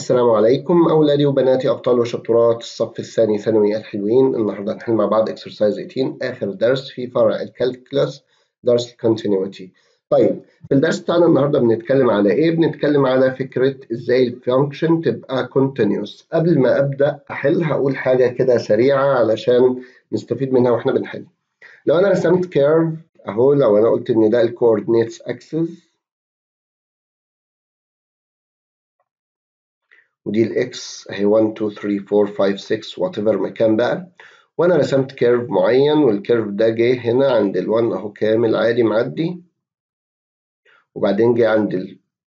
السلام عليكم أولادي وبناتي أبطال وشطورات الصف الثاني ثانوي الحلوين النهاردة هنحل مع بعض exercise 18 آخر درس في فرع الكالكولس درس الكونتينيوتي طيب في الدرس بتاعنا النهارده بنتكلم على إيه؟ بنتكلم على فكرة إزاي الفانكشن تبقى continuous قبل ما أبدأ أحل هقول حاجة كده سريعة علشان نستفيد منها وإحنا بنحل لو أنا رسمت كيرف أهو لو أنا قلت إن ده الكوردينيتس أكسس ودي الاكس اهي 1 2 3 4 5 6 وات ايفر مكان بقى وانا رسمت كيرف معين والكيرف ده جه هنا عند ال1 اهو كامل عادي معدي وبعدين جه عند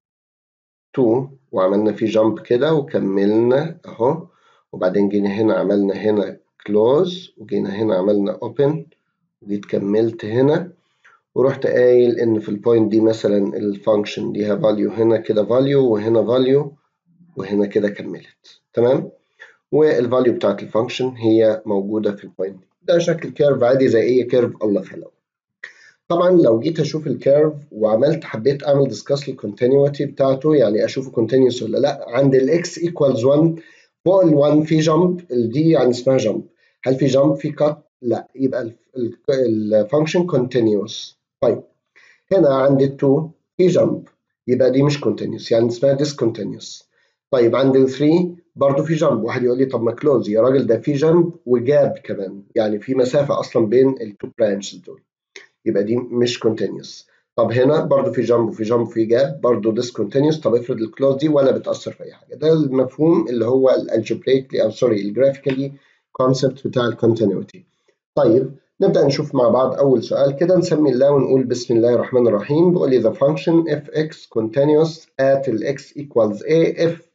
ال2 وعملنا فيه جامب كده وكملنا اهو وبعدين جينا هنا عملنا هنا كلوز وجينا هنا عملنا اوبن وجيت كملت هنا ورحت قايل ان في البوينت دي مثلا الفانكشن ليها فاليو هنا كده فاليو وهنا فاليو وهنا كده كملت تمام والفاليو بتاعت الفانكشن هي موجوده في البوينت ده شكل كيرف عادي زي اي كيرف الله خلقه طبعا لو جيت اشوف الكيرف وعملت حبيت اعمل ديسكاس للكونتينيوتي بتاعته يعني اشوفه كونتينيوس ولا لا عند الاكس ايكوالز 1 فوق ال1 في جامب دي يعني اسمها جامب هل في جامب في كات لا يبقى الفانكشن كونتينيوس طيب هنا عند ال2 في جامب يبقى دي مش كونتينيوس يعني اسمها ديسكونتينيوس طيب عند ال 3 برضه في جنب واحد يقول لي طب ما كلوز يا راجل ده في جنب وجاب كمان يعني في مسافه اصلا بين التو برانشز دول يبقى دي مش كونتينيوس طب هنا برضه في جنب وفي جنب وفي جاب برضه ديسكونتينيوس طب افرض الكلوز دي ولا بتاثر في اي حاجه ده المفهوم اللي هو الالجبريكلي او سوري الجرافيكالي كونسبت بتاع الكونتينيوتي طيب نبدا نشوف مع بعض اول سؤال كده نسمي الله ونقول بسم الله الرحمن الرحيم بيقول لي the function f x continuous at x equals a if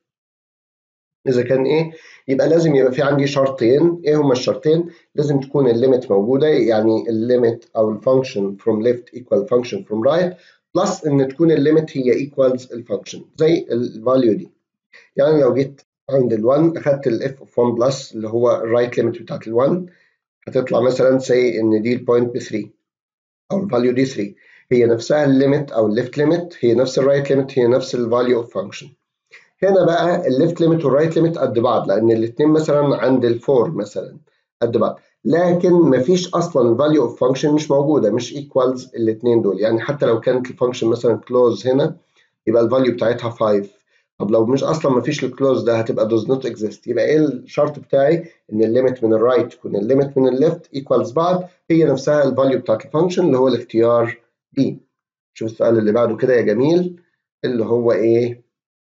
اذا كان ايه يبقى لازم يبقى في عندي شرطين ايه هما الشرطين لازم تكون الليميت موجوده يعني الليميت او الفانكشن from left equal function from right بلس ان تكون الليميت هي equals الفانكشن زي الفاليو دي يعني لو جيت عند ال1 اخدت الاف اوف 1 بلس اللي هو الرايت ليميت بتاعت ال1 هتطلع مثلا سي ان دي البوينت ب 3 او الفاليو دي 3 هي نفسها الليميت او الليفت ليميت هي نفس الرايت ليميت هي نفس الفاليو اوف فانكشن هنا بقى الليفت ليميت والرايت ليميت قد بعض لان الاثنين مثلا عند الفور مثلا قد بعض لكن مفيش اصلا الفاليو اوف فانكشن مش موجوده مش ايكوالز الاثنين دول يعني حتى لو كانت الفانكشن مثلا كلوز هنا يبقى الفاليو بتاعتها 5 طب لو مش اصلا مفيش الكلوز ده هتبقى does not exist يبقى ايه الشرط بتاعي ان الليميت من الرايت تكون الليميت من الليفت ايكوالز بعض هي نفسها الفاليو بتاعت الفانكشن اللي هو الاختيار دي شوف السؤال اللي بعده كده يا جميل اللي هو ايه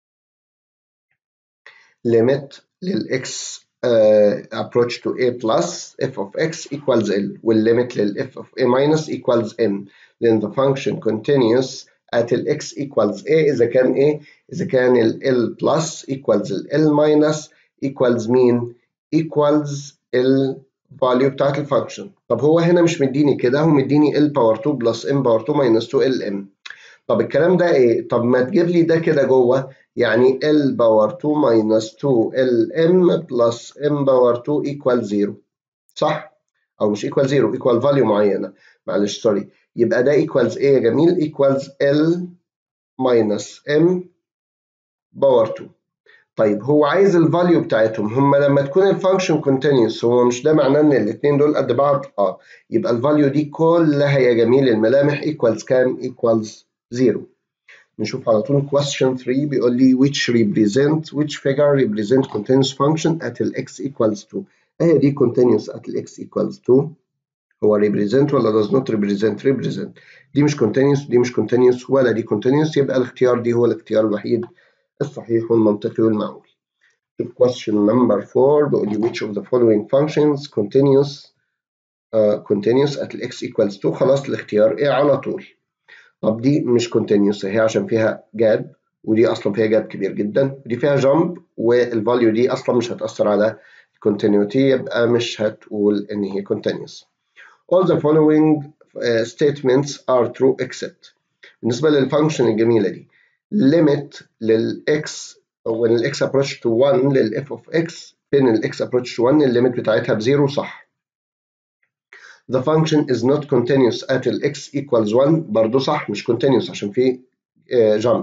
limit للx uh, approach to a plus f of x equals l والlimit لل f of a minus equals m لأن the function continuous at ال x equals a إذا كان ايه إذا كان ال l plus equals ال l minus equals مين equals ال value بتاعت الفانكشن طب هو هنا مش مديني كده هو مديني l باور 2 plus m باور 2 minus 2 l m طب الكلام ده ايه طب ما تجيب لي ده كده جوه يعني L باور 2 minus 2 LM plus M باور 2 equal 0 صح؟ أو مش equal 0 equal value معينة معلش سوري يبقى ده equals إيه يا جميل؟ equals L minus M باور 2 طيب هو عايز الفاليو بتاعتهم هم لما تكون الفانكشن continuous هو مش ده معناه ان الاثنين دول قد بعض؟ اه يبقى الفاليو دي كلها يا جميل الملامح equals كام؟ equals 0 نشوف على طول question 3 بيقول لي which represent which figure represent continuous function at ال x equals 2 اهي دي continuous at ال x equals 2 هو represent ولا does not represent represent دي مش continuous دي مش continuous ولا دي continuous يبقى الاختيار دي هو الاختيار الوحيد الصحيح والمنطقي والمعقول question number 4 بيقول لي which of the following functions continuous uh, continuous at ال x equals 2 خلاص الاختيار ايه على طول طب دي مش كونتينيوس هي عشان فيها جاب ودي اصلا فيها جاب كبير جدا ودي فيها جامب والفاليو دي اصلا مش هتاثر على الكونتينيوتي يبقى مش هتقول ان هي كونتينيوس all the following uh, statements are true except بالنسبه للفانكشن الجميله دي limit للاكس when الاكس approach to 1 للاف of x فين الاكس approach to 1 الليميت بتاعتها بزيرو صح the function is not continuous at ال x equals 1 برضه صح مش continuous عشان في uh, jump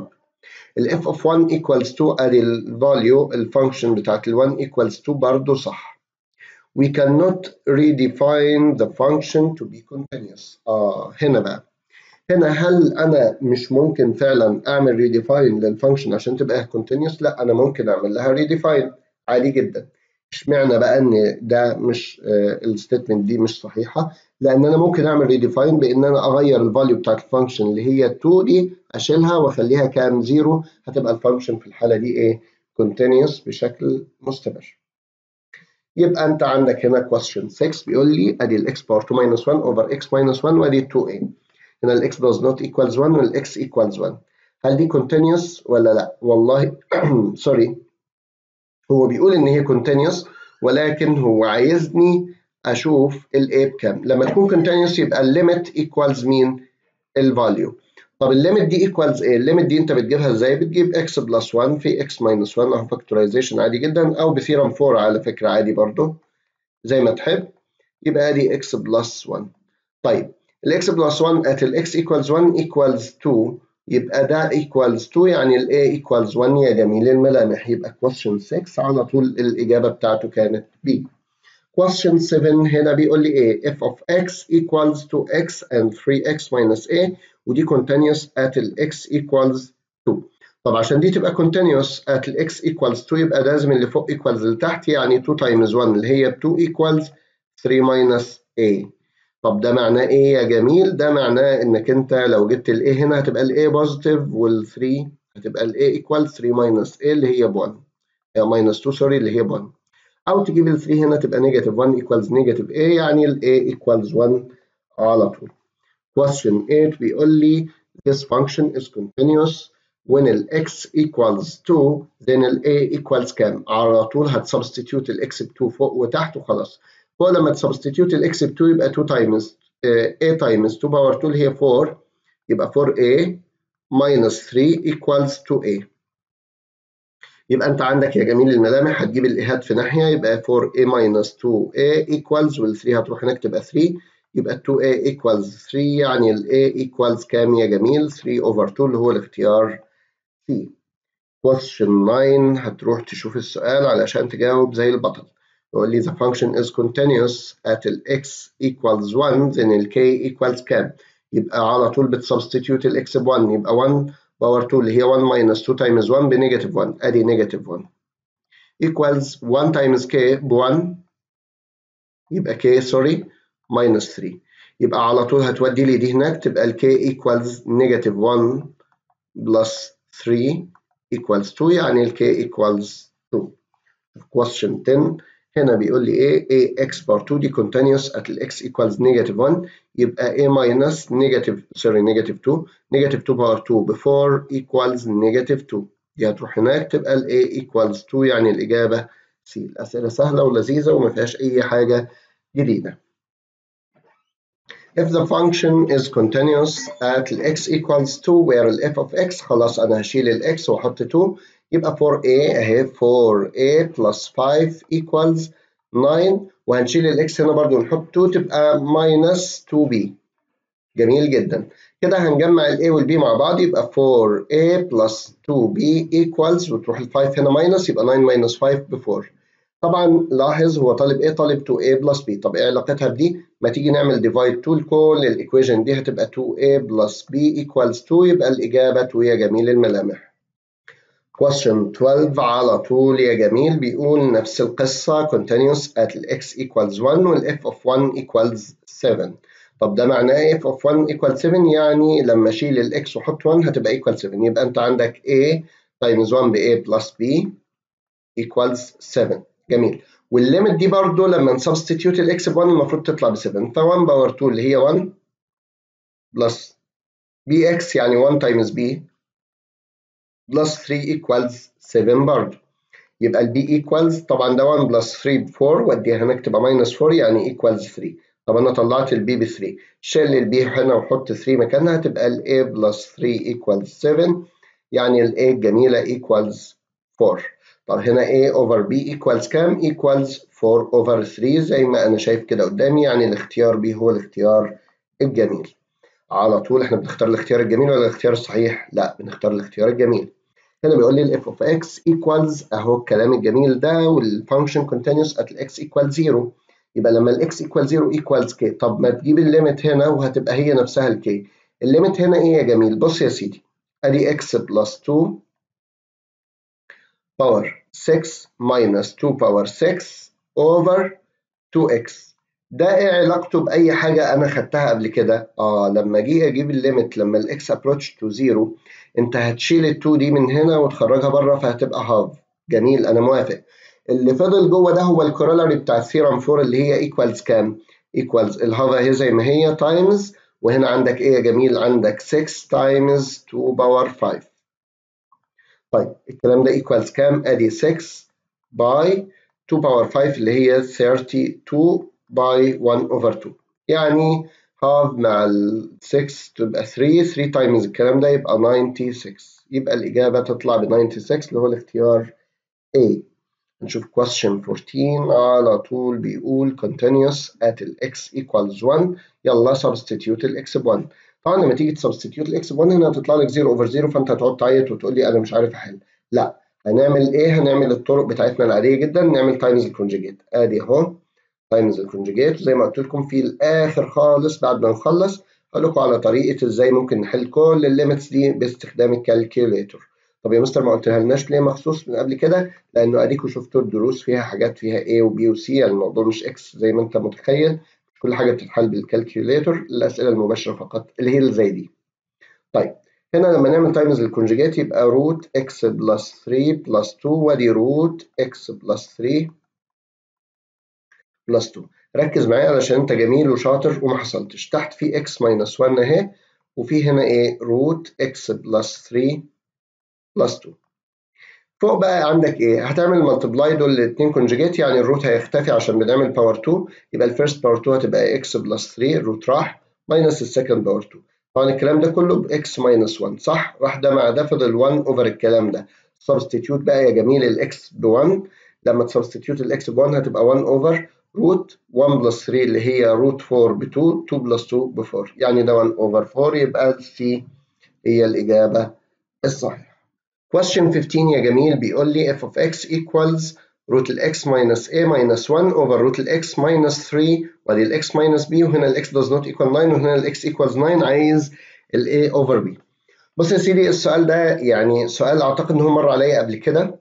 ال f of 1 equals 2 ادي الفاليو الفانكشن بتاعت ال 1 equals 2 برضه صح. We cannot redefine the function to be continuous. اه هنا بقى هنا هل انا مش ممكن فعلا اعمل ريديفاين للفانكشن عشان تبقى كونتينيوس لا انا ممكن اعمل لها ريديفاين عادي جدا اشمعنى بقى ان ده مش آه الستيتمنت دي مش صحيحه لان انا ممكن اعمل ريديفاين بان انا اغير الفاليو بتاعت الفانكشن اللي هي 2 دي اشيلها واخليها كام زيرو هتبقى الفانكشن في الحاله دي ايه كونتينيوس بشكل مستمر يبقى انت عندك هنا question 6 بيقول لي ادي الاكس باور 2 minus 1 over x minus 1 وادي 2a هنا ال x does not equals 1 وال x equals 1 هل دي continuous ولا لا؟ والله سوري هو بيقول ان هي continuous ولكن هو عايزني اشوف ال a بكام لما تكون continuous يبقى الليميت equals مين؟ الفاليو طب الليميت دي equals ايه؟ الليميت دي انت بتجيبها ازاي؟ بتجيب x بلس 1 في x minus 1 اهو فاكتورايزيشن عادي جدا او بثيرم 4 على فكره عادي برضه زي ما تحب يبقى ادي x بلس 1 طيب الاكس بلس 1 at الاكس equals 1 equals 2 يبقى ده equals 2 يعني ال a equals 1 يا جميل الملامح يبقى question 6 على طول الإجابة بتاعته كانت B. question 7 هنا بيقول لي ايه f of x equals 2x and 3x minus a ودي continuous at ال x equals 2 طب عشان دي تبقى continuous at ال x equals 2 يبقى لازم اللي فوق equals اللي تحت يعني 2 times 1 اللي هي 2 equals 3 minus a طب ده معناه ايه يا جميل؟ ده معناه انك انت لو جبت ال A هنا هتبقى ال A بوزيتيف وال 3 هتبقى ال A ايكوال 3 ماينس A اللي هي 1 ماينس 2 سوري اللي هي 1 او تجيب ال 3 هنا تبقى نيجاتيف 1 ايكوالز نيجاتيف A يعني ال A ايكوالز 1 على طول. Question 8 بيقول لي this function is continuous when ال x equals 2 then ال A equals كام؟ على طول هتسبستيتيوت ال x ب 2 فوق وتحت وخلاص. هو لما تسبستيتيوت الاكس ب 2 يبقى 2 تايمز a تايمز 2 باور 2 اللي هي 4 يبقى 4a minus 3 equals 2a يبقى انت عندك يا جميل الملامح هتجيب الايهات في ناحيه يبقى 4a minus 2a equals وال 3 هتروح هناك تبقى 3 يبقى 2a equals 3 يعني ال a equals كام يا جميل 3 over 2 اللي هو الاختيار C question 9 هتروح تشوف السؤال علشان تجاوب زي البطل يقول لي the function is continuous at ال x equals 1 then ال k equals كام؟ يبقى على طول بتسبستيتيوت ال x ب 1 يبقى 1 باور 2 اللي هي 1 minus 2 times 1 بنيجاتيف 1 ادي نيجاتيف 1 equals 1 times k ب 1 يبقى k سوري minus 3 يبقى على طول هتودي لي دي هناك تبقى ال k equals نيجاتيف 1 plus 3 equals 2 يعني ال k equals 2 question 10 هنا بيقول لي ايه a x بار 2 دي continuous at ال x equals negative 1 يبقى a minus negative sorry negative 2 negative 2 باور 2 ب 4 equals negative 2 دي هتروح هناك تبقى ال a equals 2 يعني الإجابة C الأسئلة سهلة ولذيذة وما فيهاش أي حاجة جديدة. If the function is continuous at x equals 2 where ال f of x خلاص أنا هشيل ال x وأحط 2 يبقى 4a أهي 4a plus 5 equals 9 وهنشيل ال x هنا برضو نحط 2 تبقى minus 2b جميل جدا كده هنجمع ال a وال b مع بعض يبقى 4a plus 2b equals وتروح ال 5 هنا minus يبقى 9 minus 5 ب 4 طبعا لاحظ هو طالب a طالب 2a plus b طب ايه علاقتها بدي؟ ما تيجي نعمل divide 2 لكل الايكويشن دي هتبقى 2a plus b equals 2 يبقى الإجابة 2 يا جميل الملامح. question 12 على طول يا جميل بيقول نفس القصة continuous at x equals 1 وال f of 1 equals 7 طب ده معناه ايه f of 1 equals 7 يعني لما اشيل ال x واحط 1 هتبقى equal 7 يبقى انت عندك a times 1 ب a plus b equals 7 جميل والليمت دي برضو لما نسبستيتيوت الاكس ب 1 المفروض تطلع ب 7 ف 1 باور 2 اللي هي 1 بلس بي اكس يعني 1 تايمز بي بلس 3 ايكوالز 7 برضو يبقى البي ايكوالز طبعا ده 1 بلس 3 ب 4 واديها هناك تبقى ماينس 4 يعني ايكوالز 3 طب انا طلعت البي ب 3 شيل البي هنا وحط 3 مكانها تبقى الاي بلس 3 ايكوالز 7 يعني الاي الجميله ايكوالز 4 طب هنا A over B equals كام؟ equals 4 over 3 زي ما أنا شايف كده قدامي يعني الاختيار B هو الاختيار الجميل. على طول احنا بنختار الاختيار الجميل ولا الاختيار الصحيح؟ لا بنختار الاختيار الجميل. هنا بيقول لي الاف اوف اكس ايكوالز اهو الكلام الجميل ده والفانكشن كونتينوس ات الاكس ايكوال 0 يبقى لما الاكس ايكوال 0 ايكوالز كي طب ما تجيب الليميت هنا وهتبقى هي نفسها الكي الليميت هنا ايه يا جميل بص يا سيدي ادي اكس بلس 2 باور 6 minus 2 باور 6 over 2x ده ايه علاقته باي حاجه انا خدتها قبل كده اه لما اجي اجيب الليميت لما الاكس ابروتش تو زيرو انت هتشيل ال2 دي من هنا وتخرجها بره فهتبقى هاف جميل انا موافق اللي فضل جوه ده هو الكورولاري بتاع الثيرم 4 اللي هي ايكوالز كام ايكوالز الهاف اهي زي ما هي تايمز وهنا عندك ايه يا جميل عندك 6 تايمز 2 باور 5 طيب الكلام ده ايكوالز كام ادي 6 باي 2 باور 5 اللي هي 32 باي 1 اوفر 2 يعني half مع ال 6 تبقى 3 3 تايمز الكلام ده يبقى 96 يبقى الإجابة تطلع ب 96 اللي هو الاختيار A نشوف question 14 على طول بيقول continuous at ال x equals 1 يلا substitute ال x ب 1 طبعا لما تيجي تسبستيتيوت ال x ب 1 هنا هتطلع لك 0 اوفر 0 فانت هتقعد تعيط وتقول لي انا مش عارف احل لا هنعمل ايه هنعمل الطرق بتاعتنا العاديه جدا نعمل تايمز الكونجيجيت ادي اهو تايمز الكونجيجيت زي ما قلت لكم في الاخر خالص بعد ما نخلص هقول لكم على طريقه ازاي ممكن نحل كل الليميتس دي باستخدام الكالكيوليتور طب يا مستر ما قلتها لناش ليه مخصوص من قبل كده لانه اديكوا شفتوا الدروس فيها حاجات فيها A و B و C يعني الموضوع مش X زي ما انت متخيل كل حاجه بتتحل بالكالكيوليتور الاسئله المباشره فقط اللي هي اللي زي دي طيب هنا لما نعمل تايمز الكونجيجيت يبقى روت x بلس 3 بلس 2 وادي روت x بلس 3 بلس 2 ركز معايا علشان انت جميل وشاطر وما حصلتش تحت في x ماينس 1 اهي وفي هنا ايه روت x بلس 3 بلس 2 فوق بقى عندك ايه هتعمل ملتبلاي دول الاثنين كونجيجيت يعني الروت هيختفي عشان بنعمل باور 2 يبقى الفيرست باور 2 هتبقى x بلس 3 الروت راح ماينس السكند باور 2 طبعا الكلام ده كله ب x ماينس 1 صح راح ده مع ده فضل 1 اوفر الكلام ده سبستيتيوت بقى يا جميل الاكس ب 1 لما تسبستيتيوت الاكس ب 1 هتبقى 1 اوفر روت 1 بلس 3 اللي هي روت 4 ب 2 2 بلس 2 ب 4 يعني ده 1 اوفر 4 يبقى السي هي الاجابه الصحيحه question 15 يا جميل بيقول لي f of x equals روت ال x minus a minus 1 over روت ال x minus 3 وادي ال x minus b وهنا ال x does not equal 9 وهنا ال x equals 9 عايز ال a over b بص يا سيدي السؤال ده يعني سؤال اعتقد ان هو مر عليا قبل كده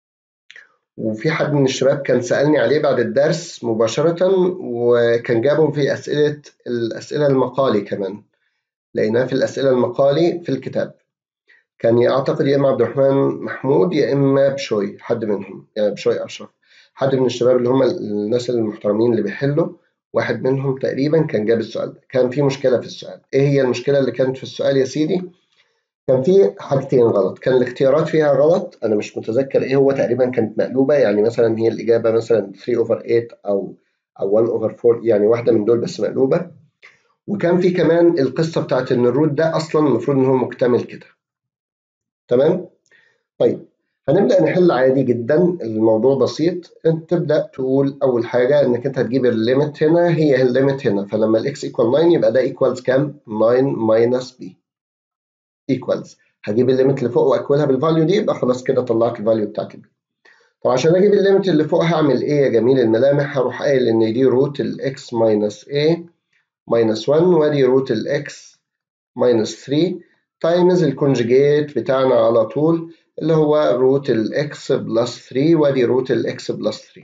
وفي حد من الشباب كان سألني عليه بعد الدرس مباشرة وكان جابه في أسئلة الأسئلة المقالي كمان لقيناه في الأسئلة المقالي في الكتاب كان أعتقد يا إما عبد الرحمن محمود يا إما بشوي حد منهم يعني بشوي أشرف حد من الشباب اللي هم الناس المحترمين اللي بيحلوا واحد منهم تقريبا كان جاب السؤال ده كان في مشكلة في السؤال إيه هي المشكلة اللي كانت في السؤال يا سيدي؟ كان في حاجتين غلط كان الاختيارات فيها غلط انا مش متذكر ايه هو تقريبا كانت مقلوبه يعني مثلا هي الاجابه مثلا 3 اوفر 8 او او 1 اوفر 4 يعني واحده من دول بس مقلوبه وكان في كمان القصه بتاعت ان الروت ده اصلا المفروض ان هو مكتمل كده تمام طيب هنبدا نحل عادي جدا الموضوع بسيط انت تبدا تقول اول حاجه انك انت هتجيب الليميت هنا هي الليميت هنا فلما الاكس ايكوال 9 يبقى ده ايكوالز كام 9 ماينس بي ايكوالز هجيب الليميت اللي فوق واكولها بالفاليو دي يبقى خلاص كده طلعت الفاليو بتاعت البي طب عشان اجيب الليميت اللي فوق هعمل ايه يا جميل الملامح هروح قايل ان دي روت الاكس ماينس a ماينس 1 وادي روت الاكس ماينس 3 تايمز الكونجيجيت بتاعنا على طول اللي هو روت الاكس بلس 3 وادي روت الاكس بلس 3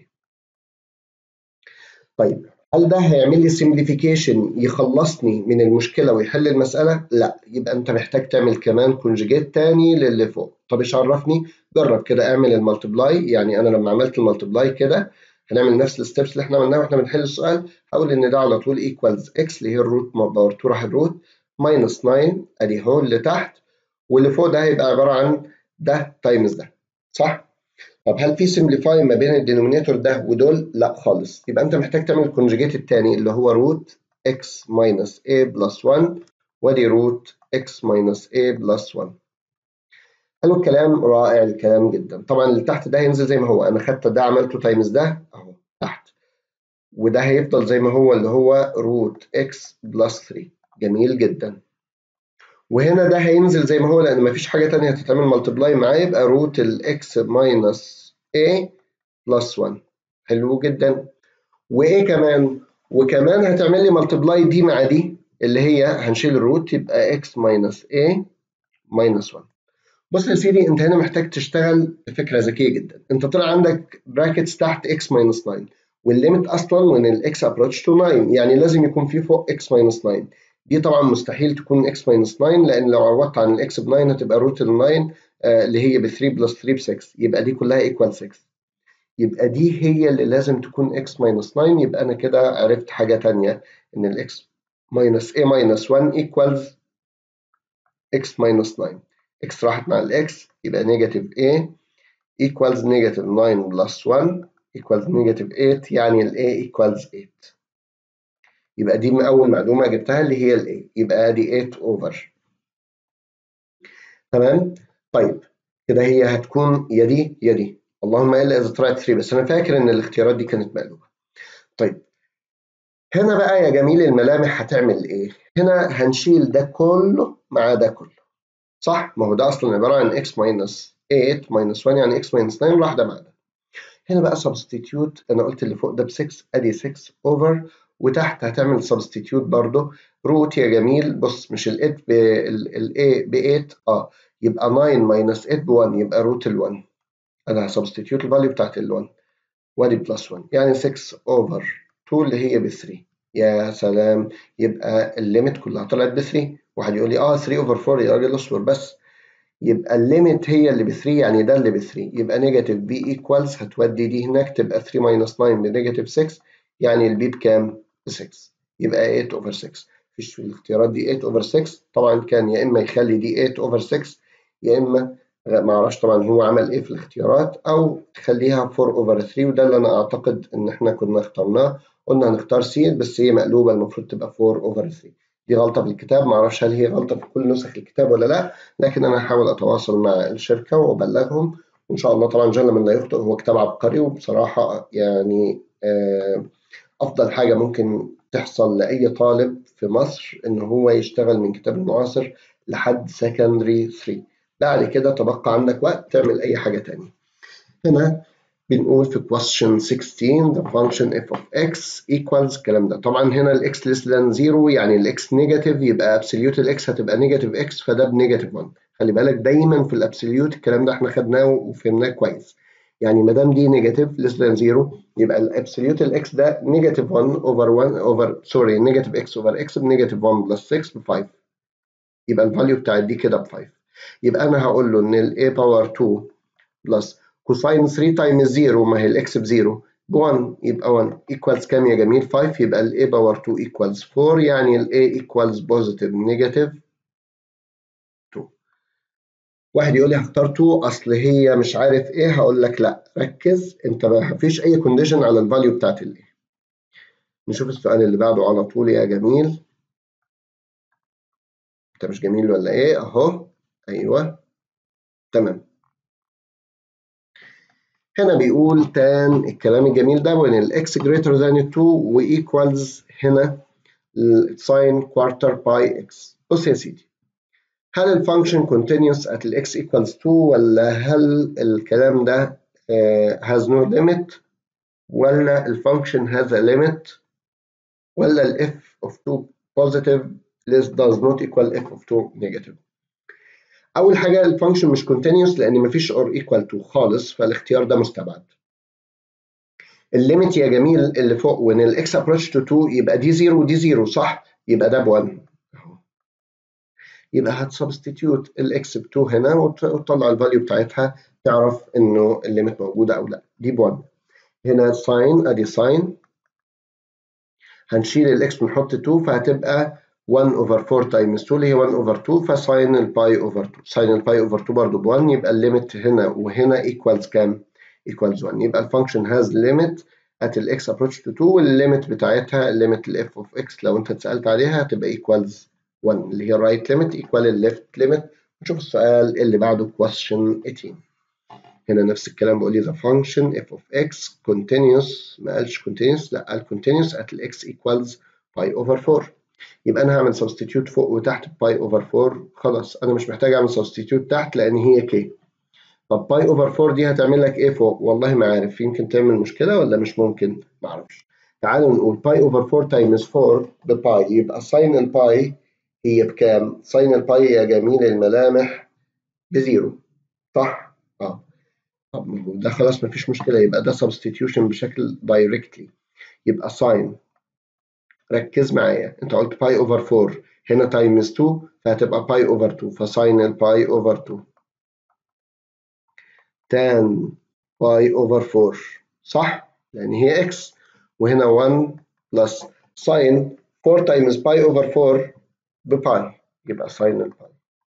طيب هل ده هيعمل لي سمبليفيكيشن يخلصني من المشكله ويحل المساله؟ لا يبقى انت محتاج تعمل كمان كونجيجيت تاني للي فوق طب ايش عرفني؟ جرب كده اعمل المالتبلاي يعني انا لما عملت المالتبلاي كده هنعمل نفس الستبس اللي احنا عملناها واحنا بنحل السؤال هقول ان ده على طول ايكوالز اكس اللي هي الروت باور 2 راح الروت ماينس 9 ادي هو اللي تحت واللي فوق ده هيبقى عباره عن ده تايمز ده صح؟ طب هل في سمبليفاي ما بين الدينومينيتور ده ودول؟ لا خالص يبقى انت محتاج تعمل الكونجيجيت الثاني اللي هو روت x ماينس a بلس 1 وادي روت x ماينس a بلس 1 حلو الكلام رائع الكلام جدا طبعا اللي تحت ده هينزل زي ما هو انا خدت ده عملته تايمز ده اهو تحت وده هيفضل زي ما هو اللي هو روت x بلس 3 جميل جدا وهنا ده هينزل زي ما هو لان مفيش حاجه تانية هتتعمل ملتبلاي معاه يبقى روت الاكس ماينس a بلس 1 حلو جدا وايه كمان وكمان هتعمل لي ملتبلاي دي مع دي اللي هي هنشيل الروت يبقى x ماينس a ماينس 1 بص يا سيدي انت هنا محتاج تشتغل بفكره ذكيه جدا انت طلع عندك براكتس تحت x ماينس 9 والليمت اصلا من الاكس ابروتش تو 9 يعني لازم يكون في فوق x ماينس 9 دي طبعا مستحيل تكون x ماينس 9 لان لو عوضت عن الاكس ب 9 هتبقى روت ال 9 آه اللي هي ب 3 بلس 3 ب 6 يبقى دي كلها ايكوال 6 يبقى دي هي اللي لازم تكون x ماينس 9 يبقى انا كده عرفت حاجه ثانيه ان الاكس minus a minus 1 equals x minus 9 x راحت مع الاكس يبقى نيجاتيف a equals نيجاتيف 9 plus 1 equals نيجاتيف 8 يعني ال a equals 8 يبقى دي أول معلومة جبتها اللي هي ال a يبقى دي 8 over تمام طيب كده هي هتكون يا دي يا دي اللهم الا اذا طلعت 3 بس انا فاكر ان الاختيارات دي كانت مقلوبه طيب هنا بقى يا جميل الملامح هتعمل ايه؟ هنا هنشيل ده كله مع ده كله صح؟ ما هو ده اصلا عباره عن x ماينس 8 ماينس 1 يعني x ماينس 9 راح ده مع ده. هنا بقى سبستيتيوت انا قلت اللي فوق ده ب 6 ادي 6 اوفر وتحت هتعمل سبستيتيوت برضه روت يا جميل بص مش ال 8 ال a ب 8 اه يبقى 9 ماينس 8 ب 1 يبقى روت ال 1 انا هسبستيتيوت الفاليو بتاعت ال 1 وادي بلس 1 يعني 6 اوفر 2 اللي هي ب 3 يا سلام يبقى الليميت كلها طلعت ب 3 واحد يقول لي اه 3 اوفر 4 يا راجل اصبر بس يبقى الليميت هي اللي ب 3 يعني ده اللي ب 3 يبقى نيجاتيف بي ايكوالز هتودي دي هناك تبقى 3 ماينس 9 بنيجاتيف 6 يعني البي بكام؟ ب 6 يبقى 8 اوفر 6 مفيش في الاختيارات دي 8 اوفر 6 طبعا كان يا اما يخلي دي 8 اوفر 6 يا اما ما اعرفش طبعا هو عمل ايه في الاختيارات او تخليها 4 اوفر 3 وده اللي انا اعتقد ان احنا كنا اخترناه قلنا هنختار سي بس هي مقلوبه المفروض تبقى 4 اوفر 3 دي غلطه في الكتاب ما اعرفش هل هي غلطه في كل نسخ الكتاب ولا لا لكن انا هحاول اتواصل مع الشركه وابلغهم وان شاء الله طبعا جل من لا يخطئ هو كتاب عبقري وبصراحه يعني افضل حاجه ممكن تحصل لاي طالب في مصر ان هو يشتغل من كتاب المعاصر لحد سكندري 3 بعد كده تبقى عندك وقت تعمل اي حاجه تانية هنا بنقول في question 16 the function f of x equals الكلام ده طبعا هنا ال x less than 0 يعني ال x نيجاتيف يبقى absolute ال x هتبقى نيجاتيف x فده بنيجاتيف 1 خلي بالك دايما في الابسوليوت الكلام ده احنا خدناه وفهمناه كويس يعني ما دام دي نيجاتيف less than 0 يبقى الابسوليوت ال x ده نيجاتيف 1 اوفر 1 اوفر سوري نيجاتيف x اوفر x بنيجاتيف 1 بلس 6 ب 5 يبقى الفاليو بتاعت دي كده ب 5 يبقى انا هقول له ان ال a باور 2 بلس كوساين 3 تايمز 0 ما هي الاكس ب 0 ب 1 يبقى 1 ايكوالز كام يا جميل 5 يبقى ال a باور 2 ايكوالز 4 يعني ال a ايكوالز بوزيتيف نيجاتيف 2 واحد يقول لي هختار 2 اصل هي مش عارف ايه هقول لك لا ركز انت ما فيش اي كونديشن على الفاليو بتاعت ال a نشوف السؤال اللي بعده على طول يا جميل انت مش جميل ولا ايه اهو ايوه تمام هنا بيقول تان الكلام الجميل ده when ال x greater than 2 و equals هنا sin quarter pi x بص يا سيدي هل الفانكشن continuous at ال x equals 2 ولا هل الكلام ده uh, has no limit ولا الفانكشن has a limit ولا ال f of 2 positive less does not equal f of 2 negative اول حاجه الفانكشن مش كونتينيوس لان مفيش اور ايكوال تو خالص فالاختيار ده مستبعد الليميت يا جميل اللي فوق وان الاكس ابروتش تو 2 يبقى دي 0 ودي 0 صح يبقى ده ب 1 يبقى هتسبستيتيوت الاكس ب 2 هنا وتطلع الفاليو بتاعتها تعرف انه الليميت موجوده او لا دي ب 1 هنا ساين ادي ساين هنشيل الاكس ونحط 2 فهتبقى 1 over 4 times 2 اللي هي 1 over 2 فساين الباي over 2 ساين الباي over 2 برضه ب 1 يبقى الليميت هنا وهنا equals كام؟ equals 1 يبقى الفانكشن has limit at ال x approach to 2 والليميت بتاعتها الليميت ال f of x لو انت اتسالت عليها هتبقى equals 1 اللي هي right limit equal ال left limit نشوف السؤال اللي بعده question 18 هنا نفس الكلام بيقول لي the function f of x continuous ما قالش continuous لا قال continuous at ال x equals pi over 4 يبقى انا هعمل سبستيتيوت فوق وتحت باي اوفر 4 خلاص انا مش محتاج اعمل سبستيتيوت تحت لان هي كي طب باي اوفر 4 دي هتعمل لك ايه فوق والله ما عارف يمكن تعمل مشكله ولا مش ممكن ما اعرفش تعالوا نقول باي اوفر 4 تايمز 4 بباي يبقى ساين الباي هي بكام ساين الباي يا جميل الملامح بزيرو صح اه طب ما هو ده خلاص مفيش مشكله يبقى ده سبستيتيوشن بشكل دايركتلي يبقى ساين ركز معايا انت قلت باي اوفر 4 هنا تايمز 2 فهتبقى باي اوفر 2 فساين الباي اوفر 2 تان باي اوفر 4 صح لان هي اكس وهنا 1 بلس ساين 4 تايمز باي اوفر 4 بباي يبقى ساين الباي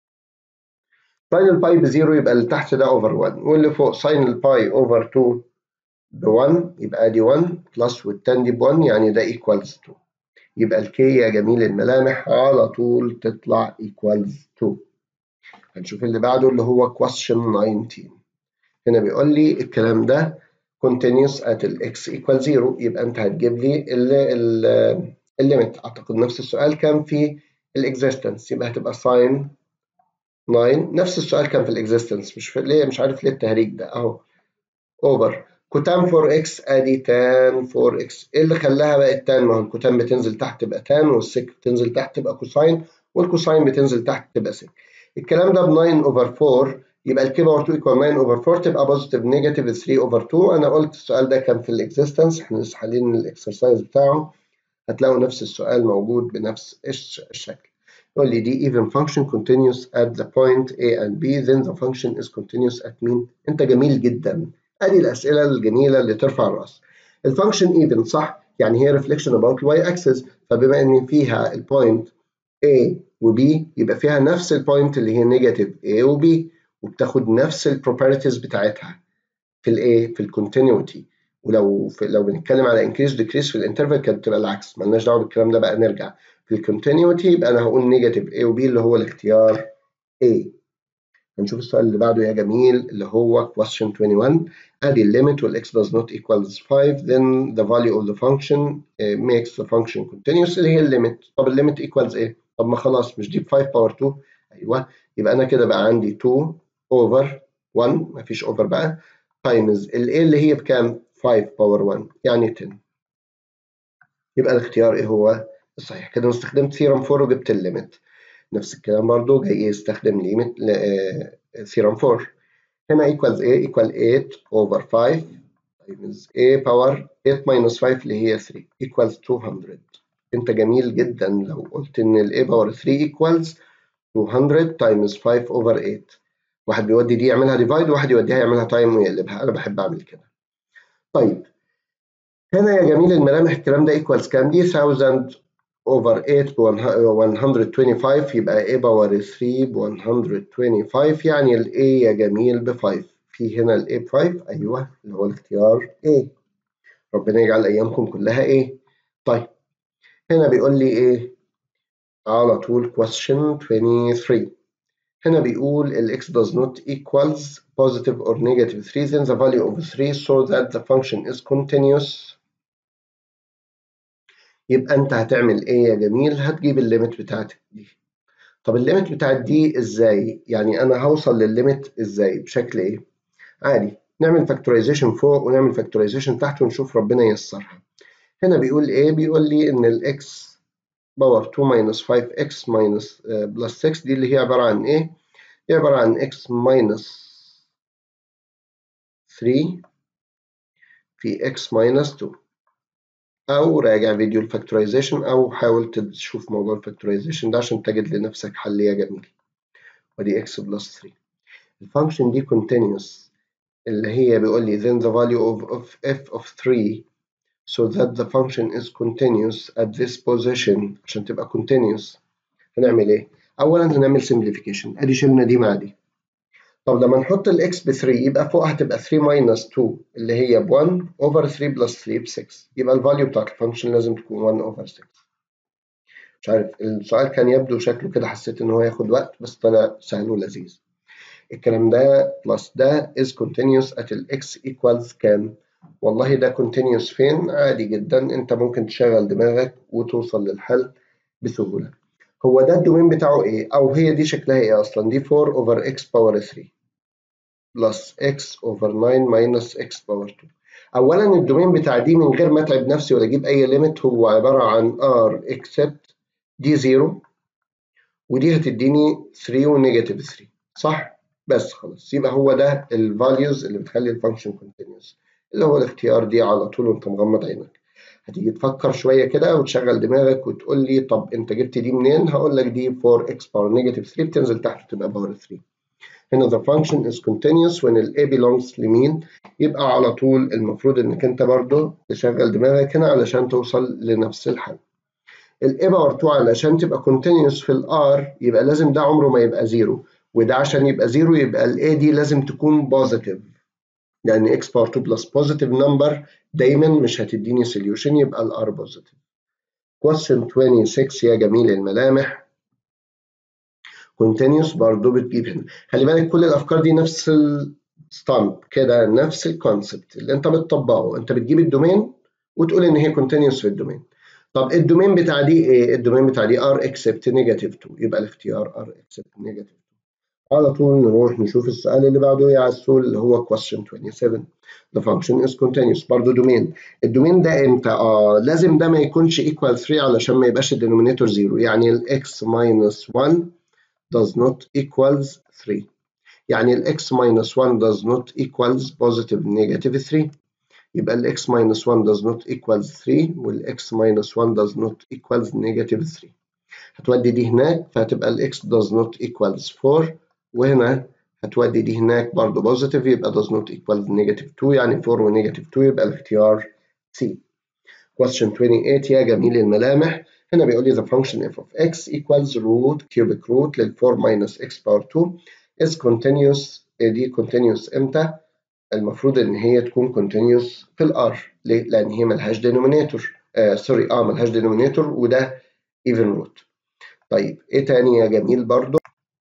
ساين الباي بزيرو يبقى اللي تحت ده اوفر 1 واللي فوق ساين الباي اوفر 2 ب 1 يبقى دي 1 بلس والتان دي ب 1 يعني ده ايكوالز 2 يبقى الكي يا جميل الملامح على طول تطلع ايكوالز 2 هنشوف اللي بعده اللي هو question 19 هنا بيقول لي الكلام ده continuous at x equal 0 يبقى انت هتجيب لي الليميت اعتقد نفس السؤال كان في الاكزيستنس يبقى هتبقى ساين 9 نفس السؤال كان في الاكزيستنس مش في ليه مش عارف ليه التهريج ده اهو اوفر كوتان 4 اكس ادي تان 4 اكس ايه اللي خلاها بقت تان ما هو الكوتان بتنزل تحت تبقى تان والسك بتنزل تحت تبقى كوساين والكوساين بتنزل تحت تبقى سك الكلام ده ب 9 اوفر 4 يبقى الكي باور 2 ايكوال 9 اوفر 4 تبقى بوزيتيف نيجاتيف 3 اوفر 2 انا قلت السؤال ده كان في الاكزيستنس احنا لسه حالين الاكسرسايز بتاعه هتلاقوا نفس السؤال موجود بنفس الشكل يقول لي دي even function continuous at the point A and B then the function is continuous at mean انت جميل جدا ادي الاسئله الجميله اللي ترفع الراس الفانكشن even صح يعني هي reflection about y axis فبما ان فيها البوينت A و B يبقى فيها نفس البوينت اللي هي نيجاتيف A و B وبتاخد نفس البروبرتيز بتاعتها في الايه في الكونتينيوتي ولو في لو بنتكلم على انكريس ديكريس في الانترفال كانت بتبقى العكس مالناش دعوه بالكلام ده بقى نرجع في الكونتينيوتي يبقى انا هقول نيجاتيف A و B اللي هو الاختيار A هنشوف السؤال اللي بعده يا جميل اللي هو question 21 ادي الليميت والاكس does not equals 5 then the value of the function uh, makes the function continuous اللي هي الليميت طب الليميت equals ايه؟ طب ما خلاص مش دي ب 5 باور 2 ايوه يبقى انا كده بقى عندي 2 اوفر 1 مفيش اوفر بقى تايمز الايه اللي هي بكام؟ 5 باور 1 يعني 10 يبقى الاختيار ايه هو؟ الصحيح كده انا استخدمت ثيرم 4 وجبت الليميت نفس الكلام برضو جاي يستخدم ليميت ثيرم 4 هنا equals a equal 8 over 5 times a power 8 minus 5 اللي هي 3 equals 200 انت جميل جدا لو قلت ان ال a power 3 equals 200 times 5 over 8 واحد بيودي دي يعملها ديفايد وواحد يوديها يعملها تايم ويقلبها انا بحب اعمل كده طيب هنا يا جميل الملامح الكلام ده equals كام دي 1000 over 8 ب 125 يبقى a باور 3 ب 125 يعني ال a يا جميل ب 5 في هنا ال a ب 5 ايوه اللي هو الاختيار A ربنا يجعل ايامكم كلها A طيب هنا بيقول لي ايه على طول question 23 هنا بيقول ال x does not equals positive or negative 3 then the value of 3 so that the function is continuous يبقى انت هتعمل ايه يا جميل هتجيب الليميت بتاعتك دي طب الليميت بتاعت دي ازاي يعني انا هوصل للليميت ازاي بشكل ايه عادي نعمل فاكتورايزيشن فوق ونعمل فاكتورايزيشن تحت ونشوف ربنا ييسرها هنا بيقول ايه بيقول لي ان الاكس باور 2 minus 5x minus بلس 6 دي اللي هي عباره عن ايه هي عباره عن x minus 3 في x minus 2 او راجع فيديو الفاكتورايزيشن او حاول تشوف موضوع الفاكتورايزيشن ده عشان تجد لنفسك حل يا جميل ودي x بلس 3 الفانكشن دي continuous اللي هي بيقول لي then the value of, of f of 3 so that the function is continuous at this position عشان تبقى continuous هنعمل ايه؟ اولا هنعمل simplification ادي شلنا دي مع دي طب لما نحط الاكس ب 3 يبقى فوق هتبقى 3 minus 2 اللي هي ب 1 over 3 بلس 3 ب 6 يبقى الفاليو بتاعت الفانكشن لازم تكون 1 over 6 مش عارف السؤال كان يبدو شكله كده حسيت ان هو ياخد وقت بس طلع سهل ولذيذ الكلام ده بلس ده is continuous at ال x equals كام والله ده continuous فين عادي جدا انت ممكن تشغل دماغك وتوصل للحل بسهولة هو ده الدومين بتاعه ايه او هي دي شكلها ايه اصلا دي 4 over x power 3 plus x over 9 minus x power 2 اولا الدومين بتاع دي من غير ما اتعب نفسي ولا اجيب اي ليميت هو عبارة عن r except دي 0 ودي هتديني 3 ونيجاتيف 3 صح بس خلاص يبقى هو ده الفاليوز اللي بتخلي الفانكشن كونتينيوس اللي هو الاختيار دي على طول وانت مغمض عينك هتيجي تفكر شويه كده وتشغل دماغك وتقول لي طب انت جبت دي منين هقول لك دي 4x باور نيجاتيف 3 بتنزل تحت تبقى باور 3 هنا the function is continuous when ال a belongs لمين يبقى على طول المفروض انك انت برضو تشغل دماغك هنا علشان توصل لنفس الحل ال a باور 2 علشان تبقى continuous في ال r يبقى لازم ده عمره ما يبقى زيرو وده عشان يبقى زيرو يبقى ال a دي لازم تكون بوزيتيف لان x باور 2 بلس بوزيتيف نمبر دايما مش هتديني سوليوشن يبقى ال r بوزيتيف question 26 يا جميل الملامح continuous برضه بتجيب هنا خلي بالك كل الافكار دي نفس الستامب كده نفس الكونسبت اللي انت بتطبقه انت بتجيب الدومين وتقول ان هي continuous في الدومين طب الدومين بتاع دي ايه الدومين بتاع دي r except negative 2 يبقى الاختيار r except negative 2 على طول نروح نشوف السؤال اللي بعده يا عسول اللي هو question 27 the function is continuous برضه دومين الدومين ده امتى اه لازم ده ما يكونش equal 3 علشان ما يبقاش الدينومينيتور 0 يعني ال x minus 1 does not equals 3 يعني ال x minus 1 does not equals positive negative 3 يبقى ال x minus 1 does not equals 3 وال x minus 1 does not equals negative 3 هتودي دي هناك فهتبقى ال x does not equals 4 وهنا هتودي دي هناك برضه بوزيتيف يبقى does not equals negative 2 يعني 4 ونيجاتيف 2 يبقى الاختيار C. question 28 يا جميل الملامح هنا بيقول لي the function f of x equals root cubic root لل 4 minus x power 2 is continuous دي continuous امتى؟ المفروض ان هي تكون continuous في الار ليه؟ لان هي ملهاش denominator آه سوري اه ملهاش denominator وده even root طيب ايه تاني يا جميل برضه؟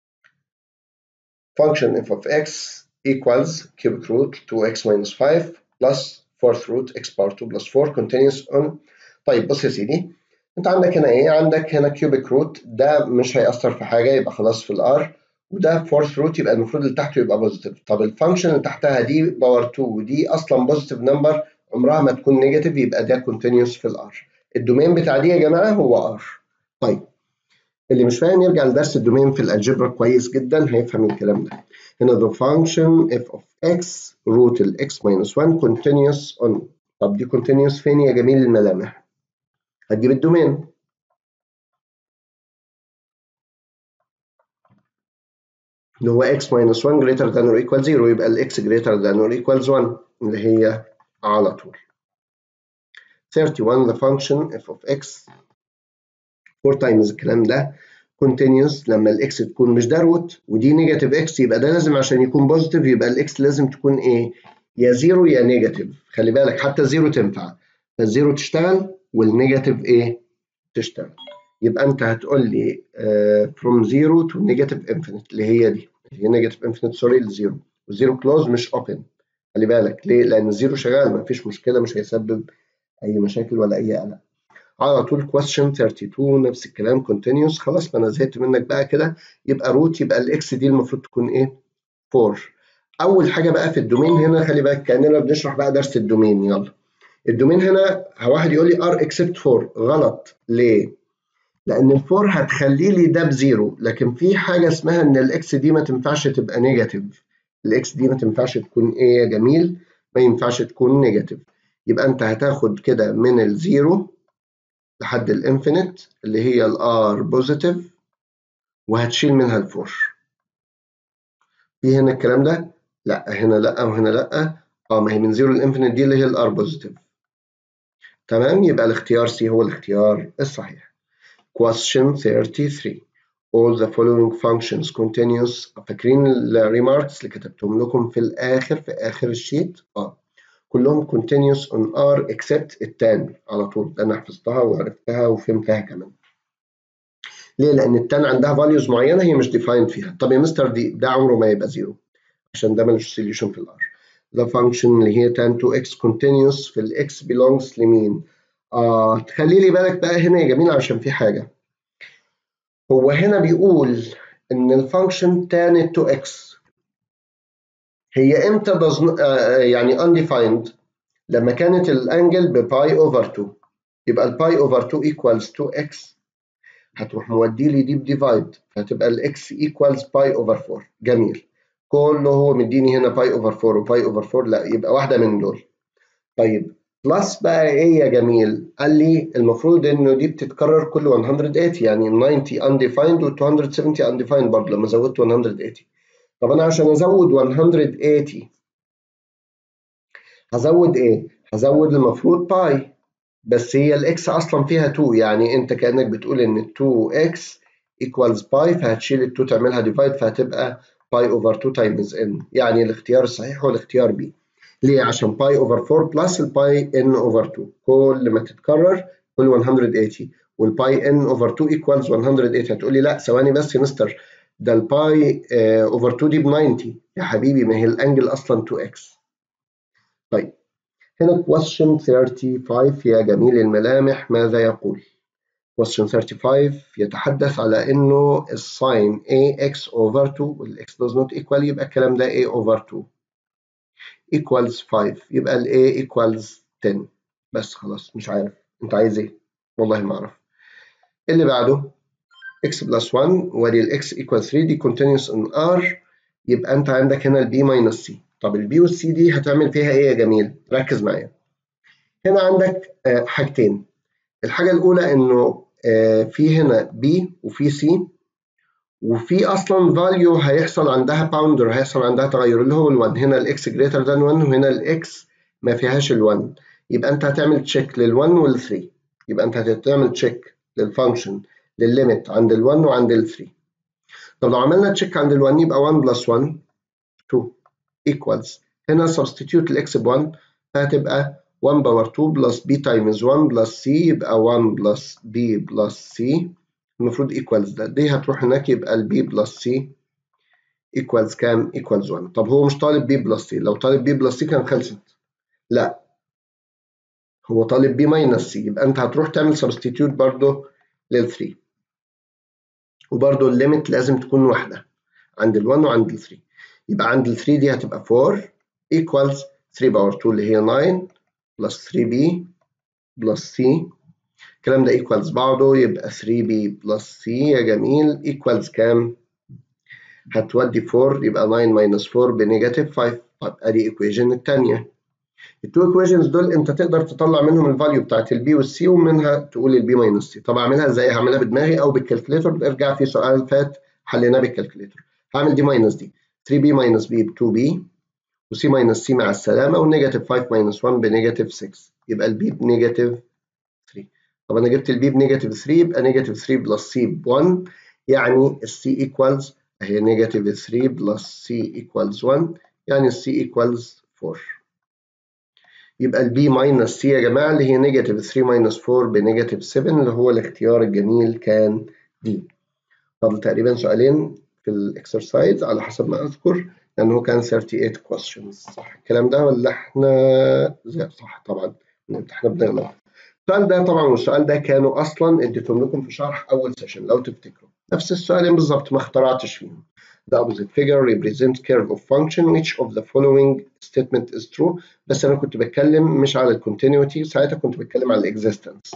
function f of x equals cubic root 2x minus 5 plus fourth root x power 2 plus 4 continuous on طيب بص يا سيدي انت عندك هنا ايه عندك هنا cubic root ده مش هيأثر في حاجة يبقى خلاص في الار وده fourth root يبقى المفروض اللي تحته يبقى بوزيتيف طب الفانكشن اللي تحتها دي باور 2 ودي اصلا بوزيتيف نمبر عمرها ما تكون نيجاتيف يبقى ده continuous في الار الدومين بتاع دي يا جماعة هو ار طيب اللي مش فاهم يرجع لدرس الدومين في الالجبرا كويس جدا هيفهم الكلام ده هنا the function f of x root ال x minus 1 continuous on طب دي continuous فين يا جميل الملامح هتجيب الدومين اللي هو x minus 1 greater than or equal 0 يبقى ال x greater than or equals 1 اللي هي على طول 31 the function f of x 4 times الكلام ده continuous لما الاكس تكون مش ده روت ودي نيجاتيف اكس يبقى ده لازم عشان يكون بوزيتيف يبقى الاكس لازم تكون ايه؟ يا زيرو يا نيجاتيف خلي بالك حتى الزيرو تنفع فالزيرو تشتغل والنيجاتيف ايه؟ تشتغل يبقى انت هتقول لي uh, from zero to negative infinite اللي هي دي اللي هي negative infinite سوري لزيرو والزيرو كلوز مش اوبن خلي بالك ليه؟ لان الزيرو شغال مفيش مشكله مش هيسبب اي مشاكل ولا اي قلق على طول question 32 نفس الكلام continuous خلاص ما انا زهقت منك بقى كده يبقى روت يبقى الاكس دي المفروض تكون ايه 4 اول حاجه بقى في الدومين هنا خلي بالك كاننا بنشرح بقى درس الدومين يلا الدومين هنا واحد يقول لي ار اكسبت 4 غلط ليه لان ال 4 هتخلي لي ده بزيرو لكن في حاجه اسمها ان الاكس دي ما تنفعش تبقى نيجاتيف الاكس دي ما تنفعش تكون ايه يا جميل ما ينفعش تكون نيجاتيف يبقى انت هتاخد كده من الزيرو لحد الانفينيت اللي هي الار بوزيتيف وهتشيل منها الفور في هنا الكلام ده لا هنا لا وهنا لا اه ما هي من زيرو للانفينيت دي اللي هي الار بوزيتيف تمام يبقى الاختيار سي هو الاختيار الصحيح question 33 all the following functions continuous فاكرين الريماركس اللي كتبتهم لكم في الاخر في اخر الشيت اه كلهم continuous on R except التان على طول ده انا حفظتها وعرفتها وفهمتها كمان ليه؟ لأن التان عندها values معينة هي مش defined فيها طب يا مستر دي ده عمره ما يبقى زيرو عشان ده ملوش solution في الار the function اللي هي tan 2x continuous في ال x belongs لمين؟ آه تخلي لي بالك بقى هنا يا جميل عشان في حاجة هو هنا بيقول ان الفانكشن tan 2x هي امتى does يعني undefined لما كانت الانجل بباي اوفر 2 يبقى الباي اوفر 2 equals 2x هتروح مودي لي دي بديفايد فهتبقى الاكس ايكوالز باي اوفر 4 جميل كله هو مديني هنا باي اوفر 4 وباي اوفر 4 لا يبقى واحده من دول طيب بلس بقى ايه يا جميل قال لي المفروض انه دي بتتكرر كل 180 يعني 90 undefined و 270 undefined برضه لما زودت 180 طب انا عشان ازود 180 هزود ايه هزود المفروض باي بس هي الاكس اصلا فيها 2 يعني انت كانك بتقول ان 2x equals باي فهتشيل ال 2 تعملها ديفايد فهتبقى باي اوفر 2 تايمز n يعني الاختيار الصحيح هو الاختيار B ليه عشان باي اوفر 4 بلس الباي n اوفر 2 كل ما تتكرر كل 180 والباي n اوفر 2 equals 180 هتقول لي لا ثواني بس يا مستر ده الباي اوفر 2 دي ب 90 يا حبيبي ما هي الانجل اصلا 2x طيب هنا question 35 يا جميل الملامح ماذا يقول؟ question 35 يتحدث على انه الساين ax over 2 والاx does not equal يبقى الكلام ده a over 2 equals 5 يبقى ال a equals 10 بس خلاص مش عارف انت عايز ايه؟ والله ما اعرف اللي بعده x plus 1 وادي ال x equals 3 دي continuous in r يبقى انت عندك هنا ال b minus c طب البي والسي دي هتعمل فيها ايه يا جميل؟ ركز معايا. هنا عندك حاجتين. الحاجة الأولى إنه في هنا بي وفي سي وفي أصلا فاليو هيحصل عندها باوندر هيحصل عندها تغير اللي هو ال1 هنا الإكس جريتر ذان 1 وهنا الإكس ما فيهاش ال1 يبقى أنت هتعمل تشيك لل1 وال3 يبقى أنت هتعمل تشيك للفانكشن للليميت عند ال1 وعند ال3 طب لو عملنا تشيك عند ال1 يبقى 1 بلس 1 2 equals هنا substitute الاكس ب 1 فهتبقى 1 باور 2 بلس b times 1 بلس c يبقى 1 بلس b بلس c المفروض equals ده دي هتروح هناك يبقى ال b بلس c equals كام؟ equals 1 طب هو مش طالب b بلس c لو طالب b بلس c كان خلصت لا هو طالب b minus c يبقى انت هتروح تعمل substitute برضه لل 3 وبرضه الليميت لازم تكون واحده عند ال 1 وعند ال 3 يبقى عند ال 3 دي هتبقى 4 equals 3 باور 2 اللي هي 9 plus 3b plus c الكلام ده equals بعضه يبقى 3b plus c يا جميل equals كام؟ هتودي 4 يبقى 9 minus 4 بنيجاتيف 5 طب ادي equation الثانية التو equations دول انت تقدر تطلع منهم الفاليو بتاعت البي والسي ومنها تقول البي ماينس سي طب اعملها ازاي؟ هعملها بدماغي او بالكالكليتر ارجع في سؤال فات حليناه بالكالكليتر هعمل دي ماينس دي 3b minus b ب 2b وc minus c مع السلامة والنيجاتيف 5 minus 1 بنيجاتيف 6 يبقى البي بنيجاتيف 3 طب أنا جبت البي بنيجاتيف 3 يبقى نيجاتيف 3 بلس c ب 1 يعني الc equals أهي نيجاتيف 3 بلس c equals 1 يعني الc equals 4 يبقى البي minus c يا جماعة اللي هي نيجاتيف 3 minus 4 بنيجاتيف 7 اللي هو الاختيار الجميل كان دي فاضل تقريبا سؤالين في الاكسرسايز على حسب ما اذكر لانه هو كان 38 questions صح الكلام ده ولا احنا زي صح طبعا احنا بنغلط السؤال ده طبعا والسؤال ده كانوا اصلا اديتهم لكم في شرح اول سيشن لو تفتكروا نفس السؤالين بالظبط ما اخترعتش فيهم The opposite figure represents curve of function which of the following statement is true بس انا كنت بتكلم مش على الكونتينيوتي ساعتها كنت بتكلم على الاكزيستنس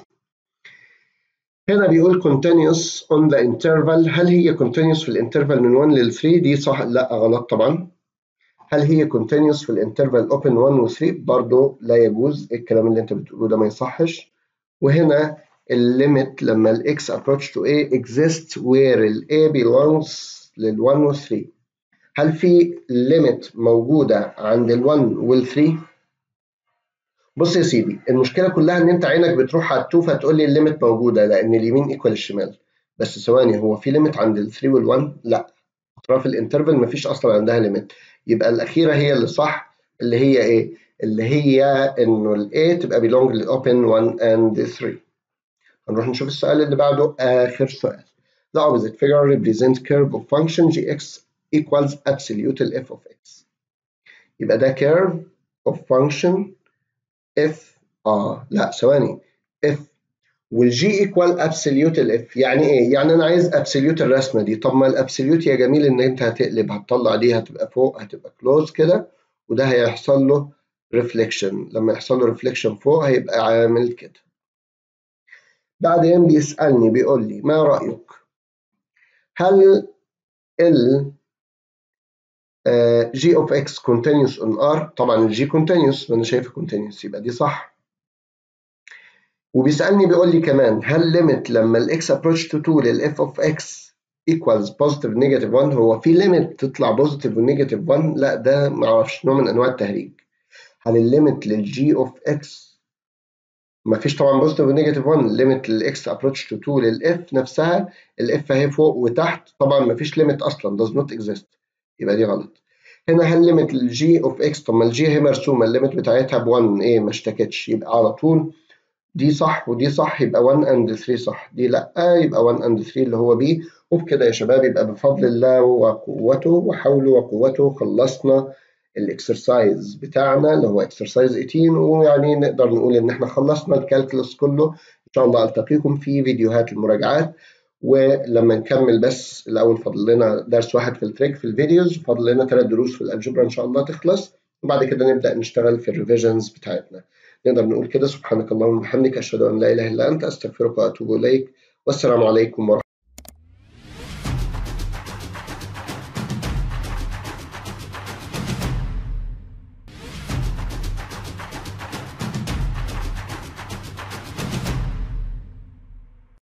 هنا بيقول continuous on the interval هل هي continuous في الانترفال من 1 لل 3 دي صح لا غلط طبعا هل هي continuous في الانترفال open 1 و 3 برضه لا يجوز الكلام اللي انت بتقوله ده ما يصحش وهنا الليميت لما ال x approach to a exists where ال a belongs لل 1 و 3 هل في ليميت موجودة عند ال 1 وال 3 بص يا سيدي المشكله كلها ان انت عينك بتروح على التو فتقول لي الليميت موجوده لان اليمين ايكوال الشمال بس ثواني هو في ليميت عند ال 3 وال 1 لا اطراف الانترفال مفيش اصلا عندها ليميت يبقى الاخيره هي اللي صح اللي هي ايه اللي هي انه ال A تبقى belong للاوبن 1 and 3 هنروح نشوف السؤال اللي بعده اخر سؤال The opposite figure represents curve of function gx equals absolute f of x يبقى ده curve of function f اه لا ثواني f والجي ايكوال ابسوليوت الاف يعني ايه؟ يعني انا عايز ابسوليوت الرسمه دي طب ما الابسوليوت يا جميل ان انت هتقلب هتطلع دي هتبقى فوق هتبقى كلوز كده وده هيحصل له ريفليكشن لما يحصل له ريفليكشن فوق هيبقى عامل كده بعدين بيسالني بيقول لي ما رايك هل ال جي اوف اكس continuous on ار طبعا الجي continuous وانا شايفه continuous يبقى دي صح وبيسالني بيقول لي كمان هل ليميت لما الاكس ابروتش تو 2 للاف اوف اكس equals positive negative 1 هو في ليميت تطلع بوزيتيف ونيجاتيف 1 لا ده ما اعرفش نوع من انواع التهريج هل الليميت للجي اوف اكس ما فيش طبعا بوزيتيف ونيجاتيف 1 ليميت للاكس ابروتش تو 2 للاف نفسها الاف اهي فوق وتحت طبعا ما فيش ليميت اصلا does not exist يبقى دي غلط هنا هل ليميت الجي اوف اكس طب ما الجي هي مرسومه الليميت بتاعتها ب 1 ايه ما اشتكتش يبقى على طول دي صح ودي صح يبقى 1 اند 3 صح دي لا يبقى 1 اند 3 اللي هو بي وبكده يا شباب يبقى بفضل الله وقوته وحوله وقوته خلصنا الاكسرسايز بتاعنا اللي هو اكسرسايز 18 ويعني نقدر نقول ان احنا خلصنا الكالكولس كله ان شاء الله التقيكم في فيديوهات المراجعات ولما نكمل بس الاول فاضل لنا درس واحد في التريك في الفيديوز فاضل لنا ثلاث دروس في الالجبرا ان شاء الله تخلص وبعد كده نبدا نشتغل في الريفيجنز بتاعتنا نقدر نقول كده سبحانك اللهم وبحمدك اشهد ان لا اله الا انت استغفرك واتوب اليك والسلام عليكم ورحمه